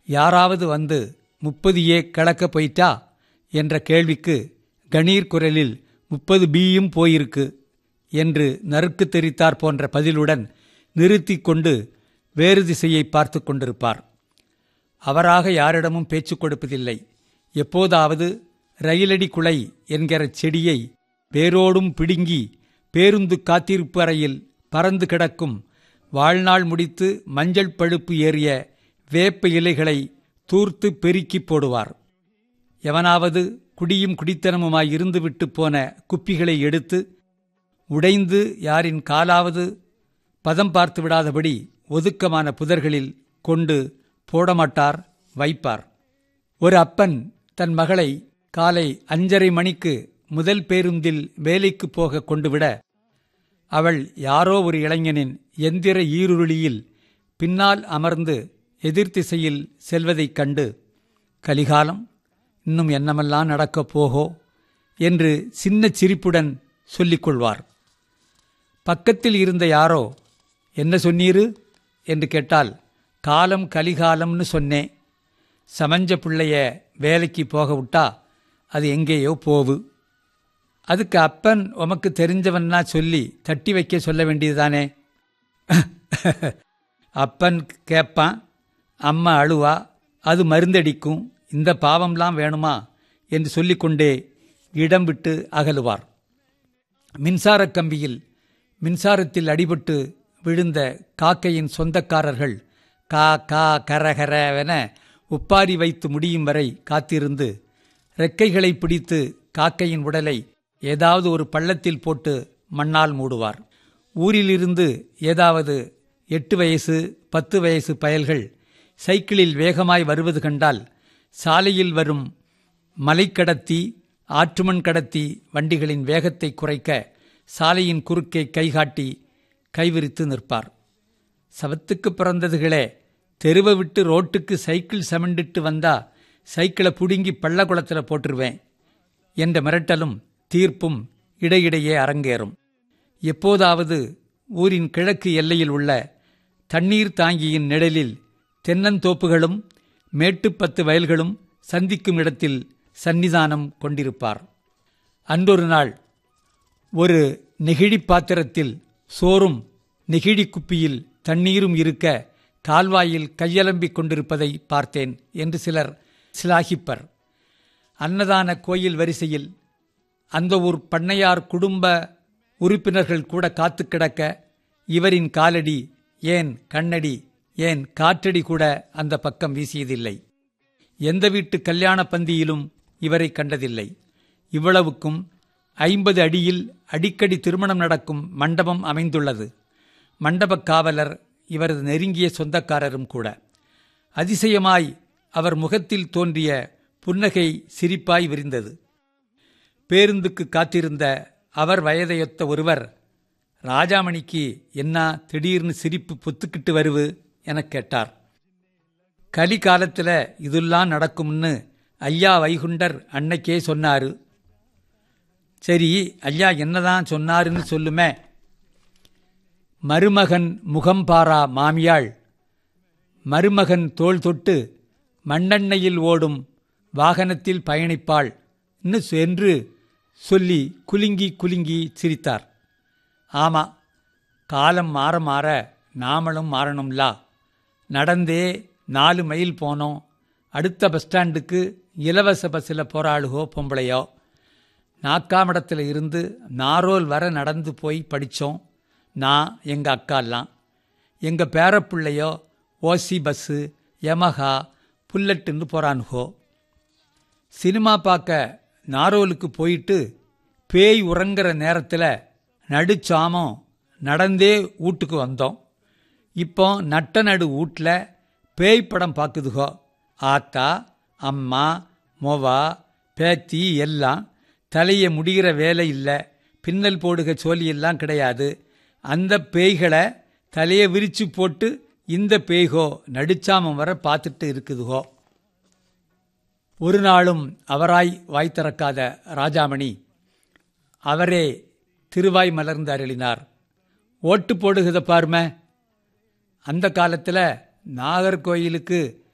யாராவது வந்து முப்பது ஏ கலக்க போயிட்டா என்ற கேள்விக்கு கணீர் குரலில் முப்பது பியும் போயிருக்கு என்று நறுக்கு தெரித்தார் போன்ற பதிலுடன் நிறுத்தி கொண்டு வேறு திசையை பார்த்து கொண்டிருப்பார் அவராக யாரிடமும் பேச்சு கொடுப்பதில்லை எப்போதாவது ரயிலடி குலை என்கிற செடியை வேரோடும் பிடுங்கி பேருந்து காத்திருப்பு அறையில் பறந்து கிடக்கும் வாழ்நாள் முடித்து மஞ்சள் பழுப்பு ஏறிய வேப்ப இலைகளை தூர்த்து பெருக்கி போடுவார் எவனாவது குடியும் குடித்தனமுமாய் இருந்துவிட்டு போன குப்பிகளை எடுத்து உடைந்து யாரின் காலாவது பதம் பார்த்து விடாதபடி ஒதுக்கமான புதர்களில் கொண்டு போடமாட்டார் வைப்பார் ஒரு அப்பன் தன் மகளை காலை அஞ்சரை மணிக்கு முதல் பேருந்தில் வேலைக்கு போக கொண்டுவிட அவள் யாரோ ஒரு இளைஞனின் எந்திர ஈருருளியில் பின்னால் அமர்ந்து எதிர்த்திசையில் செல்வதைக் கண்டு கலிகாலம் இன்னும் என்னமெல்லாம் நடக்கப் போகோ என்று சின்ன சிரிப்புடன் சொல்லிக் கொள்வார் பக்கத்தில் இருந்த யாரோ என்ன சொன்னீரு என்று கேட்டால் காலம் கலிகாலம்னு சொன்னேன் சமஞ்ச பிள்ளைய வேலைக்கு போக விட்டா அது எங்கேயோ போவு அதுக்கு அப்பன் உமக்கு தெரிஞ்சவன்னா சொல்லி தட்டி வைக்க சொல்ல வேண்டியதுதானே அப்பன் கேட்பான் அம்மா அழுவா அது மருந்தடிக்கும் இந்த பாவம்லாம் வேணுமா என்று சொல்லிக்கொண்டே இடம் விட்டு அகலுவார் மின்சாரக் கம்பியில் மின்சாரத்தில் அடிபட்டு விழுந்த காக்கையின் சொந்தக்காரர்கள் கா கா கரகரவென உப்பாரி வைத்து முடியும் வரை காத்திருந்து ரெக்கைகளை பிடித்து காக்கையின் உடலை ஏதாவது ஒரு பள்ளத்தில் போட்டு மண்ணால் மூடுவார் ஊரிலிருந்து ஏதாவது எட்டு வயசு பத்து வயசு பயல்கள் சைக்கிளில் வேகமாய் வருவது கண்டால் சாலையில் வரும் மலைக்கடத்தி ஆற்றுமண் கடத்தி வண்டிகளின் வேகத்தை குறைக்க சாலையின் குறுக்கே கைகாட்டி கைவிரித்து நிற்பார் சவத்துக்கு பிறந்ததுகளே தெருவை விட்டு ரோட்டுக்கு சைக்கிள் சமண்டிட்டு வந்தா சைக்கிளை புடுங்கி பள்ளக்குளத்தில் போட்டுருவேன் என்ற மிரட்டலும் தீர்ப்பும் இடையிடையே அரங்கேறும் எப்போதாவது ஊரின் கிழக்கு எல்லையில் உள்ள தண்ணீர் தாங்கியின் நிழலில் தென்னந்தோப்புகளும் மேட்டுப்பத்து வயல்களும் சந்திக்கும் இடத்தில் சன்னிதானம் கொண்டிருப்பார் அன்றொரு நாள் ஒரு நெகிழி பாத்திரத்தில் சோறும் நெகிழி குப்பியில் தண்ணீரும் இருக்க கால்வாயில் கையலம்பிக் கொண்டிருப்பதை பார்த்தேன் என்று சிலர் சிலாகிப்பர் அன்னதான கோயில் வரிசையில் அந்த ஊர் பண்ணையார் குடும்ப உறுப்பினர்கள் கூட காத்து கிடக்க இவரின் காலடி ஏன் கண்ணடி ஏன் காற்றடி கூட அந்த பக்கம் வீசியதில்லை எந்த வீட்டு கல்யாண பந்தியிலும் இவரை கண்டதில்லை இவ்வளவுக்கும் ஐம்பது அடியில் அடிக்கடி திருமணம் நடக்கும் மண்டபம் அமைந்துள்ளது மண்டபக் காவலர் இவரது நெருங்கிய சொந்தக்காரரும் கூட அதிசயமாய் அவர் முகத்தில் தோன்றிய புன்னகை சிரிப்பாய் விரிந்தது பேருந்துக்கு காத்திருந்த அவர் வயதையொத்த ஒருவர் ராஜாமணிக்கு என்ன திடீர்னு சிரிப்பு பொத்துக்கிட்டு வருவு எனக் கேட்டார் கலி காலத்தில் இதெல்லாம் நடக்கும்னு ஐயா வைகுண்டர் அன்னைக்கே சொன்னாரு சரி ஐயா என்னதான் சொன்னாருன்னு சொல்லுமே மருமகன் முகம் பாரா மாமியாள் மருமகன் தோள் தொட்டு மண்ணெண்ணையில் ஓடும் வாகனத்தில் பயணிப்பாள் என்று சொல்லி குலுங்கி குலுங்கி சிரித்தார் ஆமா காலம் மாற மாற நாமளும் மாறணும்லா நடந்தே நாலு மைல் போனோம் அடுத்த பஸ் ஸ்டாண்டுக்கு இலவச பஸ்ஸில் போகிறாளுகோ பொம்பளையோ நாக்காமடத்தில் இருந்து நாரோல் வர நடந்து போய் படித்தோம் நான் எங்கள் அக்காலாம் எங்கள் பேரப்பிள்ளையோ ஓசி பஸ்ஸு யமஹா புல்லட்டுன்னு போகிறானுகோ சினிமா பார்க்க நாரோலுக்கு போயிட்டு பேய் உறங்குற நேரத்தில் நடுச்சாமம் நடந்தே வீட்டுக்கு வந்தோம் இப்போ நட்ட நடு வீட்டில் பேய் படம் பார்க்குதுகோ ஆத்தா அம்மா மொவா பேத்தி எல்லாம் தலையை முடிகிற வேலை இல்லை பின்னல் போடுக சோழியெல்லாம் கிடையாது அந்த பேய்களை தலையை விரிச்சு போட்டு இந்த பேய்கோ நடிச்சாமம் வர பார்த்துட்டு இருக்குதுகோ ஒரு நாளும் அவராய் வாய் திறக்காத ராஜாமணி அவரே திருவாய் மலர்ந்து அருளினார் ஓட்டு போடுகிறத பாரும அந்த காலத்தில் நாகர்கோயிலுக்கு